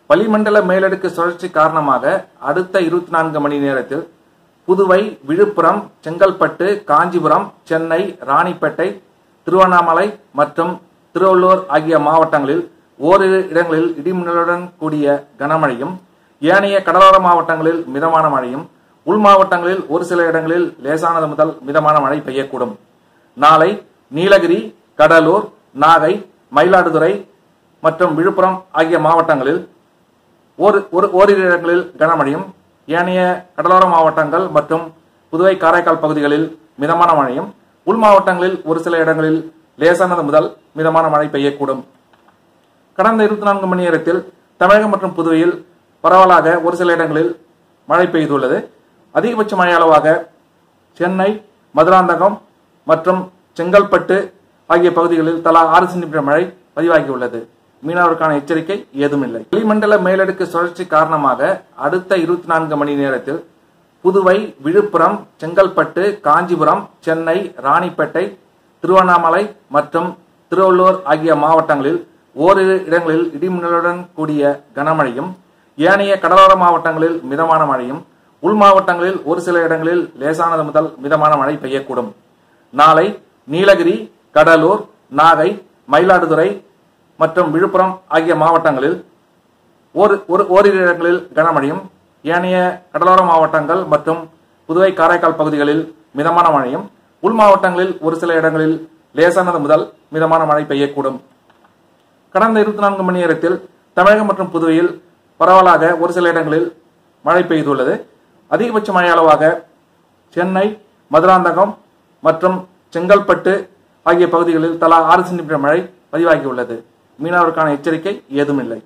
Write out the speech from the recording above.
வளிமண்டல மேலடுக்கு சுழற்சி காரணமாக அடுத்த இருபத்தி நான்கு மணி நேரத்தில் புதுவை விழுப்புரம் செங்கல்பட்டு காஞ்சிபுரம் சென்னை ராணிப்பேட்டை திருவண்ணாமலை மற்றும் திருவள்ளூர் ஆகிய மாவட்டங்களில் ஓரிரு இடங்களில் இடிமின்னலுடன் கூடிய கனமழையும் ஏனைய கடலோர மாவட்டங்களில் மிதமான மழையும் உள் மாவட்டங்களில் ஒரு சில இடங்களில் லேசானது முதல் மிதமான மழை பெய்யக்கூடும் நாளை நீலகிரி கடலூர் நாகை மயிலாடுதுறை மற்றும் விழுப்புரம் ஆகிய மாவட்டங்களில் ஒரு ஒரு ஓரிரு இடங்களில் கனமழையும் ஏனைய கடலோர மாவட்டங்கள் மற்றும் புதுவை காரைக்கால் பகுதிகளில் மிதமான மழையும் உள் மாவட்டங்களில் ஒரு சில இடங்களில் லேசானது முதல் மிதமான மழை பெய்யக்கூடும் கடந்த இருபத்தி நான்கு மணி நேரத்தில் தமிழகம் மற்றும் புதுவையில் பரவலாக ஒரு சில இடங்களில் மழை பெய்துள்ளது அதிகபட்ச மழை அளவாக சென்னை மதுராந்தகம் மற்றும் செங்கல்பட்டு ஆகிய பகுதிகளில் தலா ஆறு சென்டிமீட்டர் மழை பதிவாகியுள்ளது மீனவருக்கான எச்சரிக்கை ஏதுமில்லை வளிமண்டல மேலடுக்கு சுழற்சி காரணமாக அடுத்த இருபத்தி நான்கு மணி நேரத்தில் புதுவை விழுப்புரம் செங்கல்பட்டு காஞ்சிபுரம் சென்னை ராணிப்பேட்டை திருவண்ணாமலை மற்றும் திருவள்ளூர் ஆகிய மாவட்டங்களில் ஓரிரு இடங்களில் இடிமின்னலுடன் கூடிய கனமழையும் ஏனைய கடலோர மாவட்டங்களில் மிதமான மழையும் உள் மாவட்டங்களில் ஒரு சில இடங்களில் லேசானது முதல் மிதமான மழை பெய்யக்கூடும் நாளை நீலகிரி கடலூர் நாகை மயிலாடுதுறை மற்றும் விழுப்புரம் ஆகிய மாவட்டங்களில் ஒரு ஒரு ஓரிரு இடங்களில் கனமழையும் ஏனைய கடலோர மாவட்டங்கள் மற்றும் புதுவை காரைக்கால் பகுதிகளில் மிதமான மழையும் உள் மாவட்டங்களில் ஒரு சில இடங்களில் லேசானது முதல் மிதமான மழை பெய்யக்கூடும் கடந்த இருபத்தி நான்கு மணி நேரத்தில் தமிழகம் மற்றும் புதுவையில் பரவலாக ஒரு சில இடங்களில் மழை பெய்துள்ளது அதிகபட்ச மழை அளவாக சென்னை மதுராந்தகம் மற்றும் செங்கல்பட்டு ஆகிய பகுதிகளில் தலா ஆறு சென்டிமீட்டர் மழை பதிவாகியுள்ளது மீனவருக்கான எச்சரிக்கை ஏதுமில்லை